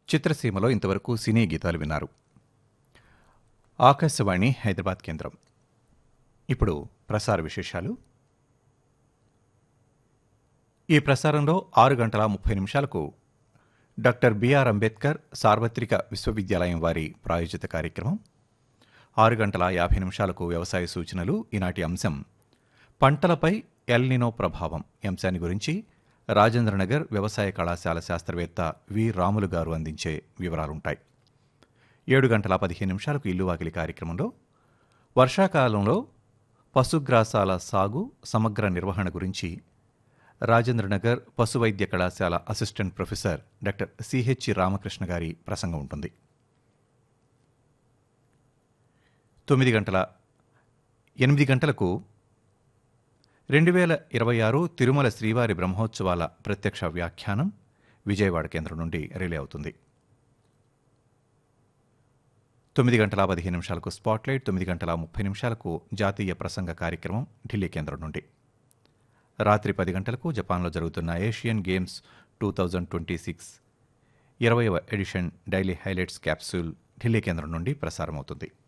చిత్రసీమలో ఇంతవరకు సినీ గీతాలు విన్నారు ఆకాశవాణి హైదరాబాద్ కేంద్రం ఇప్పుడు ప్రసార విశేషాలు ఈ ప్రసారంలో ఆరు గంటల ముప్పై నిమిషాలకు డాక్టర్ బిఆర్ అంబేద్కర్ సార్వత్రిక విశ్వవిద్యాలయం వారి ప్రాయోజిత కార్యక్రమం ఆరు గంటల యాభై నిమిషాలకు వ్యవసాయ సూచనలు ఈనాటి అంశం పంటలపై ఎల్నినో ప్రభావం ఈ అంశాన్ని గురించి రాజేంద్రనగర్ వ్యవసాయ కళాశాల శాస్త్రవేత్త వి రాములు గారు అందించే వివరాలుంటాయి ఏడు గంటల పదిహేను నిమిషాలకు ఇల్లు వాకిలి కార్యక్రమంలో వర్షాకాలంలో పశుగ్రాసాల సాగు సమగ్ర నిర్వహణ గురించి రాజేంద్రనగర్ పశు వైద్య కళాశాల assistant professor doctor CH Ramakrishna గారి ప్రసంగం ఉంటుంది తొమ్మిది గంటల ఎనిమిది గంటలకు రెండు వేల ఇరవై ఆరు తిరుమల శ్రీవారి బ్రహ్మోత్సవాల ప్రత్యక్ష వ్యాఖ్యానం విజయవాడ కేంద్రం నుండి రిలే అవుతుంది తొమ్మిది గంటల పదిహేను నిమిషాలకు స్పాట్లైట్ తొమ్మిది గంటల ముప్పై నిమిషాలకు జాతీయ ప్రసంగ కార్యక్రమం ఢిల్లీ కేంద్రం నుండి రాత్రి పది గంటలకు జపాన్లో జరుగుతున్న Asian games two thousand twenty six ఇరవైవ edition daily highlights capsule Delhi కేంద్రం నుండి ప్రసారమవుతుంది